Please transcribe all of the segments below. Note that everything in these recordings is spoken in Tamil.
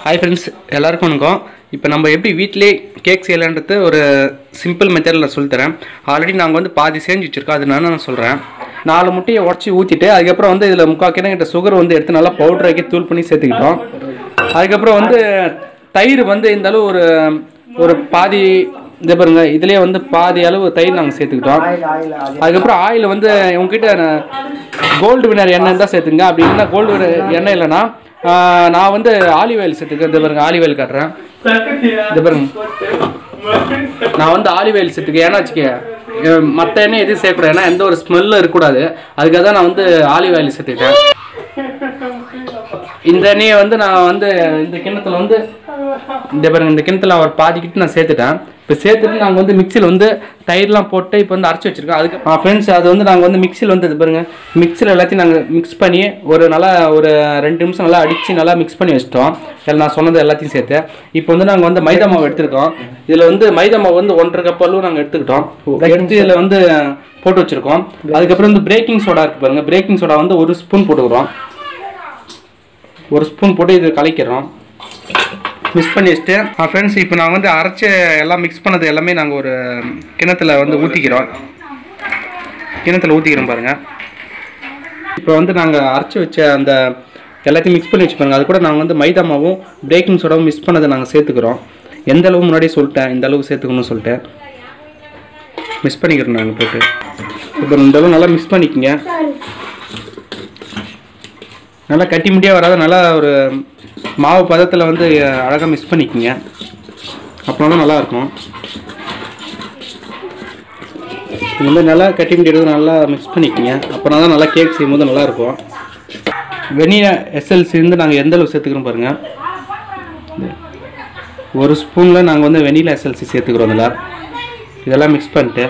ஹாய் ஃப்ரெண்ட்ஸ் எல்லாருக்கும் வணக்கம் இப்போ நம்ம எப்படி வீட்டிலே கேக் செய்யலான்றது ஒரு சிம்பிள் மெத்தடில் நான் சொல்லித்தரேன் ஆல்ரெடி நாங்கள் வந்து பாதி செஞ்சு வச்சுருக்கோம் அது நான் நான் சொல்கிறேன் நாலு முட்டையை உடச்சி ஊற்றிட்டு அதுக்கப்புறம் வந்து இதில் முக்கால் கிட்ட சுகர் வந்து எடுத்து நல்லா பவுடர் ஆக்கி தூள் பண்ணி சேர்த்துக்கிட்டோம் அதுக்கப்புறம் வந்து தயிர் வந்து இந்த அளவு ஒரு ஒரு பாதி இந்த பாருங்க இதுலேயே வந்து பாதி அளவு தயிர் நாங்கள் சேர்த்துக்கிட்டோம் அதுக்கப்புறம் ஆயில் வந்து உங்ககிட்ட கோல்டு வினர் எண்ணெய் தான் சேர்த்துங்க அப்படி இல்லைன்னா கோல்டு வினர் எண்ணெய் இல்லைன்னா ஆஹ், நான் வந்து ஆலிவ் ஆயில் சேர்த்துக்கிறேன் இந்த பாருங்க ஆலிவ் ஆயில் காட்டுறேன் இந்த பாருங்க நான் வந்து ஆலிவ் ஆயில் சேர்த்துக்க ஏன்னா வச்சுக்க மற்ற எண்ணெய் எதுவும் சேர்க்கக்கூடாது ஏன்னா எந்த ஒரு ஸ்மெல்லும் இருக்கக்கூடாது அதுக்காக தான் நான் வந்து ஆலிவ் ஆயில் சேர்த்துக்கிட்டேன் இந்த எண்ணெயை வந்து நான் வந்து இந்த கிண்ணத்துல வந்து இந்த பாருங்க இந்த கிணத்துல அவர் பாதிக்கிட்டு நான் சேர்த்துட்டேன் இப்போ சேர்த்துட்டு நாங்கள் வந்து மிக்சியில் வந்து தயிர்லாம் போட்டு இப்போ வந்து அரைச்சி வச்சிருக்கோம் அதுக்கு ஃப்ரெண்ட்ஸ் அது வந்து நாங்கள் வந்து மிக்சியில் வந்து இது பாருங்க மிக்சியில் எல்லாத்தையும் நாங்கள் மிக்ஸ் பண்ணி ஒரு நல்லா ஒரு ரெண்டு நிமிஷம் நல்லா அடித்து நல்லா மிக்ஸ் பண்ணி வச்சிட்டோம் இதில் நான் சொன்னது எல்லாத்தையும் சேர்த்து இப்போ வந்து நாங்கள் வந்து மைதா மாவு எடுத்துருக்கோம் இதில் வந்து மைதா மாவு வந்து ஒன்றரை கப் அளவு நாங்கள் எடுத்துக்கிட்டோம் எடுத்து இதில் வந்து போட்டு வச்சிருக்கோம் அதுக்கப்புறம் வந்து பிரேக்கிங் சோடா இருக்கு பாருங்க பிரேக்கிங் சோடா வந்து ஒரு ஸ்பூன் போட்டுக்கிறோம் ஒரு ஸ்பூன் போட்டு இது கலக்கிறோம் மிக்ஸ் பண்ணி வச்சுட்டு ஃப்ரெண்ட்ஸ் இப்போ நான் வந்து அரைச்ச எல்லாம் மிக்ஸ் பண்ணது எல்லாமே நாங்கள் ஒரு கிணத்துல வந்து ஊற்றிக்கிறோம் கிணத்துல ஊற்றிக்கிறோம் பாருங்கள் இப்போ வந்து நாங்கள் அரைச்சி வச்ச அந்த எல்லாத்தையும் மிக்ஸ் பண்ணி வச்சு பாருங்க அது கூட நாங்கள் வந்து மைதா மாவும் பேக்கிங் சோடாவும் மிக்ஸ் பண்ணதை நாங்கள் சேர்த்துக்கிறோம் எந்த அளவு முன்னாடியே சொல்லிட்டேன் இந்த அளவு சேர்த்துக்கணும்னு சொல்லிட்டு மிக்ஸ் பண்ணிக்கிறோம் நாங்கள் போட்டு இப்போ இந்த அளவு நல்லா மிக்ஸ் பண்ணிக்கோங்க நல்லா கட்டி முடியாக வராத நல்லா ஒரு மாவு பதத்தில் வந்து அழகாக மிக்ஸ் பண்ணிக்கோங்க அப்போ தான் நல்லாயிருக்கும் இந்த மாதிரி நல்லா கட்டி முடியாது நல்லா மிக்ஸ் பண்ணிக்கோங்க அப்புறம் தான் நல்லா கேக் செய்யும்போது நல்லாயிருக்கும் வெனிலா எஸ்எல்சி வந்து நாங்கள் எந்த அளவு சேர்த்துக்கிறோம் பாருங்கள் ஒரு ஸ்பூனில் நாங்கள் வந்து வெனிலா எஸ்எல்சி சேர்த்துக்கிறோம் இதில் இதெல்லாம் மிக்ஸ் பண்ணிட்டு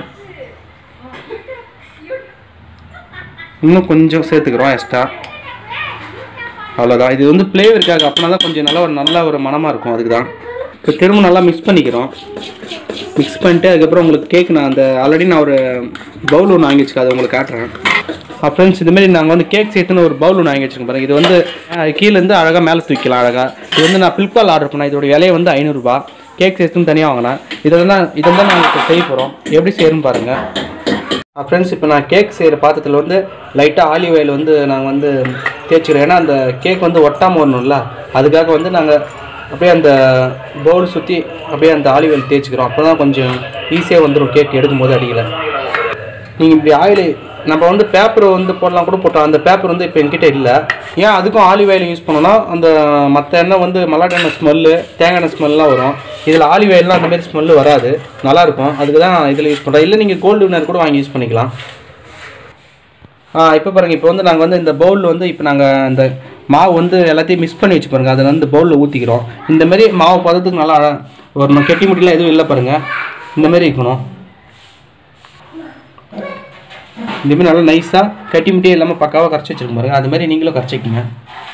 இன்னும் கொஞ்சம் சேர்த்துக்கிறோம் எக்ஸ்ட்ரா அவ்வளோதான் இது வந்து ஃப்ளேவருக்காக அப்படின்னா தான் கொஞ்சம் நல்லா ஒரு நல்ல ஒரு மனமாக இருக்கும் அதுக்கு தான் இப்போ திரும்ப நல்லா மிக்ஸ் பண்ணிக்கிறோம் மிக்ஸ் பண்ணிட்டு அதுக்கப்புறம் உங்களுக்கு கேக் நான் அந்த ஆல்ரெடி நான் ஒரு பவுல் ஒன்று வாங்கி வச்சுருக்கேன் அதை உங்களுக்கு காட்டுறேன் ஃப்ரெண்ட்ஸ் இதுமாரி நாங்கள் வந்து கேக் சேர்த்துன்னு ஒரு பவுல் ஒன்று வாங்கி வச்சுருக்கோம் பாருங்க இது வந்து அஹ், கீழேருந்து அழகாக மேலே தூக்கலாம் அழகாக இது வந்து நான் ஃப்ளிப்கார்ட் ஆர்டர் பண்ணேன் இதோட விலையை வந்து ஐநூறுரூபா கேக் சேர்த்துன்னு தனியாக வாங்கினேன் இதை தான் இதை தான் நாங்கள் இப்போ செய்ய போகிறோம் எப்படி செய்யணும்னு பாருங்கள் ஃப்ரெண்ட்ஸ் இப்போ நான் கேக் செய்கிற பாத்திரத்தில் வந்து லைட்டாக ஆலிவ் ஆயில் வந்து நாங்கள் வந்து தேய்ச்சிக்கிறோம் ஏன்னா அந்த கேக் வந்து ஒட்டாமல் வரணும்ல அதுக்காக வந்து நாங்கள் அப்படியே அந்த பவுல் சுற்றி அப்படியே அந்த ஆலிவ் ஆயில் தேய்ச்சிக்கிறோம் அப்போ தான் கொஞ்சம் ஈஸியாக வந்துடும் கேக் எடுக்கும்போது அடிக்கல நீங்கள் இப்படி ஆயில் நம்ம வந்து பேப்பர் வந்து போடலாம் கூட போட்டோம் அந்த பேப்பர் வந்து இப்போ என்கிட்ட இல்லை ஏன் அதுக்கும் ஆலிவ் ஆயில் யூஸ் பண்ணோம்னா அந்த மற்ற எண்ணெய் வந்து மல்லாட்ட எண்ணெய் ஸ்மெல்லு தேங்காய் எண்ணெய் ஸ்மெல்லாம் வரும் இதில் ஆலிவ் ஆயில்லாம் அந்த மாதிரி ஸ்மெல்லு வராது நல்லாயிருக்கும் அதுக்கு தான் இதில் யூஸ் பண்ணுறோம் இல்லை நீங்கள் கோல்டு வினர் கூட வாங்கி யூஸ் பண்ணிக்கலாம் ஆ இப்போ பாருங்கள் இப்போ வந்து நாங்கள் வந்து இந்த பவுலில் வந்து இப்போ நாங்கள் இந்த மாவு வந்து எல்லாத்தையும் மிக்ஸ் பண்ணி வச்சு பாருங்கள் அதை வந்து பவுலில் ஊற்றிக்கிறோம் இந்த மாதிரி மாவு பதத்துக்கு நல்லா அழ- வரணும் கெட்டி முடியலாம் எதுவும் இல்லை பாருங்கள் இந்த மாதிரி இருக்கணும் இந்த மாதிரி நல்லா நைஸாக கட்டி முட்டியே இல்லாமல் பக்காவாக கரைச்சி வச்சிருக்க பாருங்க அது மாதிரி நீங்களும் கரைச்சிக்கங்க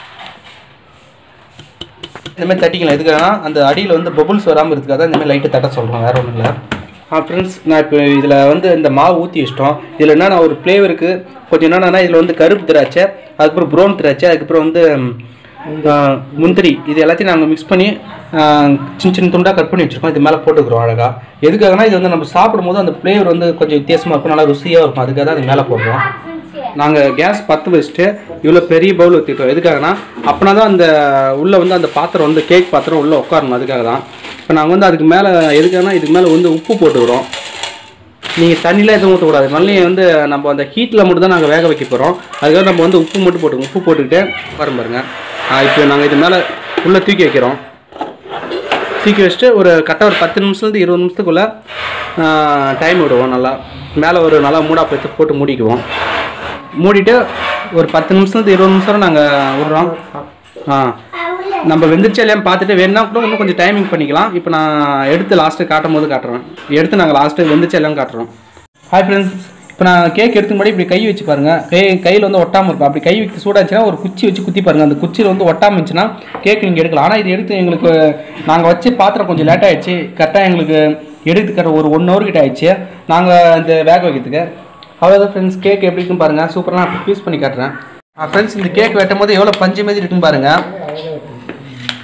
இந்த மாதிரி தட்டிக்கலாம் எதுக்காகனா அந்த அடியில் வந்து பபுள்ஸ் வராமல் இருக்கிறதா இந்த மாதிரி லைட்டு தட்ட சொல்கிறோம் வேறு ஒன்றும் இல்லை ஆ ஃப்ரெண்ட்ஸ் நான் இப்போ இதில் வந்து இந்த மாவு ஊற்றி வச்சிட்டோம் இதில் என்னன்னா ஒரு ஃப்ளேவருக்கு கொஞ்சம் என்னென்னா இதில் வந்து கருப்பு திராட்சை அதுக்கப்புறம் ப்ரௌன் திராட்சை அதுக்கப்புறம் வந்து ம், ஆ, முந்திரி இது எல்லாத்தையும் நாங்கள் மிக்ஸ் பண்ணி ஆ, சின்ன சின்ன துண்டாக கட் பண்ணி வச்சுருக்கோம் இது மேலே போட்டுக்கிறோம் அழகாக எதுக்காகனா இது வந்து நம்ம சாப்பிடும்போது அந்த ஃப்ளேவர் வந்து கொஞ்சம் வித்தியாசமாக இருக்கும் நல்லா ருசியாக இருக்கும் அதுக்காக தான் அது மேலே போடுறோம் நாங்கள் கேஸ் பற்ற வச்சுட்டு இவ்வளோ பெரிய பவுல் ஊற்றிட்டோம் எதுக்காகனா அப்படின்னா தான் அந்த உள்ளே வந்து அந்த பாத்திரம் வந்து கேக் பாத்திரம் உள்ளே உட்காரணும் அதுக்காக தான் இப்போ நாங்கள் வந்து அதுக்கு மேலே எதுக்காகனா இதுக்கு மேலே வந்து உப்பு போட்டுக்கிறோம் நீங்கள் தண்ணியில் எதுவும் ஊற்றக்கூடாது மல்லியை வந்து நம்ம அந்த ஹீட்டில் மட்டும் தான் நாங்கள் வேக வைக்க போகிறோம் அதுக்காக நம்ம வந்து உப்பு மட்டும் போட்டுக்கோங்க உப்பு போட்டுக்கிட்டு பாருங்க பாருங்க ஆ, இப்போ நாங்கள் இது மேலே உள்ளே தூக்கி வைக்கிறோம் தூக்கி வச்சுட்டு ஒரு கரெக்டாக ஒரு பத்து நிமிஷத்துலேருந்து இருபது நிமிஷத்துக்குள்ளே டைம் விடுவோம் நல்லா மேலே ஒரு நல்லா மூடா போய்த்து போட்டு மூடிக்குவோம் மூடிட்டு ஒரு பத்து நிமிஷத்துலேருந்து இருபது நிமிஷம் நாங்கள் விடுறோம் ஆ நம்ம வெந்துருச்சா இல்லையான்னு பார்த்துட்டு வேணா கூட இன்னும் கொஞ்சம் டைமிங் பண்ணிக்கலாம் இப்போ நான் எடுத்து லாஸ்ட்டு காட்டும் போது காட்டுறேன் எடுத்து நாங்கள் லாஸ்ட்டு வெந்துருச்சா இல்லையான்னு காட்டுறோம் ஹாய் ஃப்ரெண்ட்ஸ் இப்போ நான் கேக் எடுத்து முன்னாடி இப்படி கை வச்சு பாருங்க கை கையில் வந்து ஒட்டாமல் இருக்கும் அப்படி கை வைக்க சூடாச்சுன்னா ஒரு குச்சி வச்சு குத்தி பாருங்க அந்த குச்சியில் வந்து ஒட்டாமல் இருந்துச்சுன்னா கேக் நீங்கள் எடுக்கலாம் ஆனால் இது எடுத்து எங்களுக்கு நாங்கள் வச்சு பாத்திரம் கொஞ்சம் லேட் ஆயிடுச்சு கரெக்டாக எங்களுக்கு எடுத்துக்கிற ஒரு ஒன் ஹவர் கிட்ட ஆயிடுச்சு நாங்கள் இந்த வேக வைக்கிறதுக்கு அவ்வளோதான் ஃப்ரெண்ட்ஸ் கேக் எப்படி இருக்குன்னு பாருங்கள் சூப்பராக நான் பீஸ் பண்ணி காட்டுறேன் ஃப்ரெண்ட்ஸ் இந்த கேக் வெட்டும் போது எவ்வளோ பஞ்சு மாதிரி இருக்குன்னு பாருங்கள்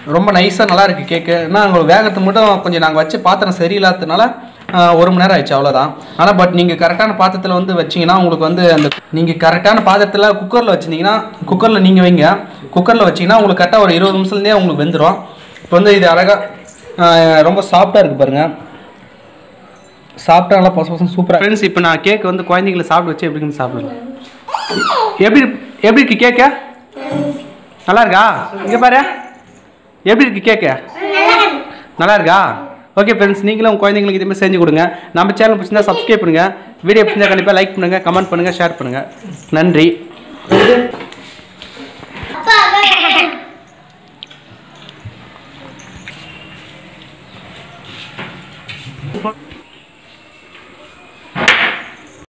ரொம்ப நைஸாக நல்லா இருக்குது கேக்கு ஆனால் உங்களுக்கு வேகத்துக்கு மட்டும் கொஞ்சம் நாங்கள் வச்சு பாத்திரம் சரியில்லாததுனால ஆஹ், ஒரு மணி நேரம் ஆயிடுச்சு அவ்வளோதான் ஆனால் பட் நீங்கள் கரெக்டான பாத்திரத்தில் வந்து வச்சிங்கன்னா உங்களுக்கு வந்து அந்த நீங்கள் கரெக்டான பாத்திரத்தில் குக்கரில் வச்சுருந்தீங்கன்னா குக்கரில் நீங்கள் வைங்க குக்கரில் வச்சிங்கன்னா உங்களுக்கு கரெக்டாக ஒரு இருபது நிமிஷத்துலேயே உங்களுக்கு வெந்துடும் இப்போ வந்து இது அழகாக ரொம்ப சாஃப்டாக இருக்குது பாருங்கள் சாப்பிட்டா நல்லா பசு பசங்க சூப்பராக ஃப்ரெண்ட்ஸ் இப்போ நான் கேக் வந்து குழந்தைங்களை சாப்பிட வச்சு எப்படின்னு சாப்பிடுவேன் எப்படி எப்படி இருக்கு கேக்க நல்லா இருக்கா இங்கே பாரு எப்படி இருக்கு கேக்கு நல்லா இருக்கா ஓகே ஃப்ரெண்ட்ஸ் நீங்களும் உங்கள் குழந்தைங்களுக்கு இதுமாதிரி செஞ்சு கொடுங்க நம்ம சேனல் பிடிச்சிருந்தா சப்ஸ்கிரைப் பண்ணுங்கள் வீடியோ பிடிச்சிருந்தா கண்டிப்பாக லைக் பண்ணுங்கள் கமெண்ட் பண்ணுங்கள் ஷேர் பண்ணுங்கள் நன்றி